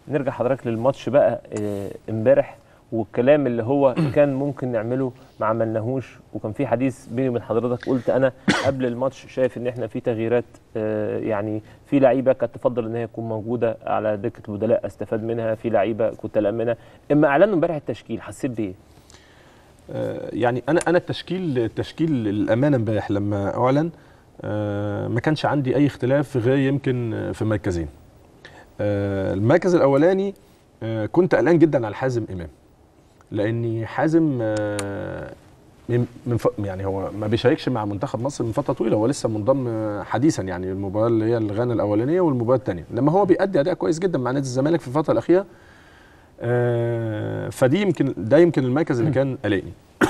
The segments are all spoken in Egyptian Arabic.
نرجع حضرتك للماتش بقى آه، امبارح والكلام اللي هو كان ممكن نعمله ما عملناهوش وكان في حديث بيني وبين حضرتك قلت انا قبل الماتش شايف ان احنا في تغييرات آه، يعني في لعيبه كانت تفضل ان هي تكون موجوده على دكه البدلاء استفاد منها في لعيبه كنت قلقان منها اما اعلنوا امبارح التشكيل حسيت بايه؟ آه، يعني انا انا التشكيل التشكيل للامانه امبارح لما اعلن آه، ما كانش عندي اي اختلاف غير يمكن آه، في مركزين آه، المركز الاولاني آه، كنت قلقان جدا على حازم امام لاني حازم آه، من من ف... يعني هو ما بيشاركش مع منتخب مصر من فتره طويله هو لسه منضم آه، حديثا يعني المباراه اللي هي الغانا الاولانيه والمباراه الثانيه لما هو بيأدي اداء كويس جدا مع نادي الزمالك في الفتره الاخيره آه، فدي يمكن ده يمكن المركز اللي كان قلقني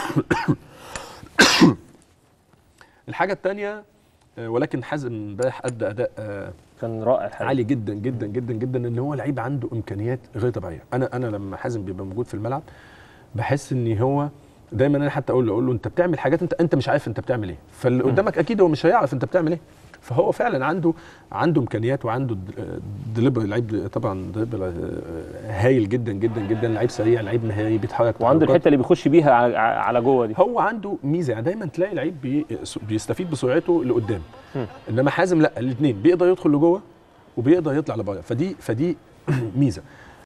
الحاجه الثانيه ولكن حازم امبارح ادى اداء آه، كان رائع الحقيقه عالي جدا جدا جدا جدا ان هو لعيب عنده امكانيات غير طبيعيه انا انا لما حازم بيبقى موجود في الملعب بحس ان هو دايما انا حتى اقول له اقول له انت بتعمل حاجات انت انت مش عارف انت بتعمل ايه فاللي قدامك اكيد هو مش هيعرف انت بتعمل ايه فهو فعلا عنده عنده امكانيات وعنده دليبر لعيب طبعا دليبر هايل جدا جدا جدا لعيب سريع لعيب مهاري بيتحرك وعنده تحركات. الحته اللي بيخش بيها على, على جوه دي هو عنده ميزه يعني دايما تلاقي لعيب بي بيستفيد بسرعته لقدام مم. انما حازم لا الاثنين بيقدر يدخل لجوه وبيقدر يطلع لبره فدي فدي ميزه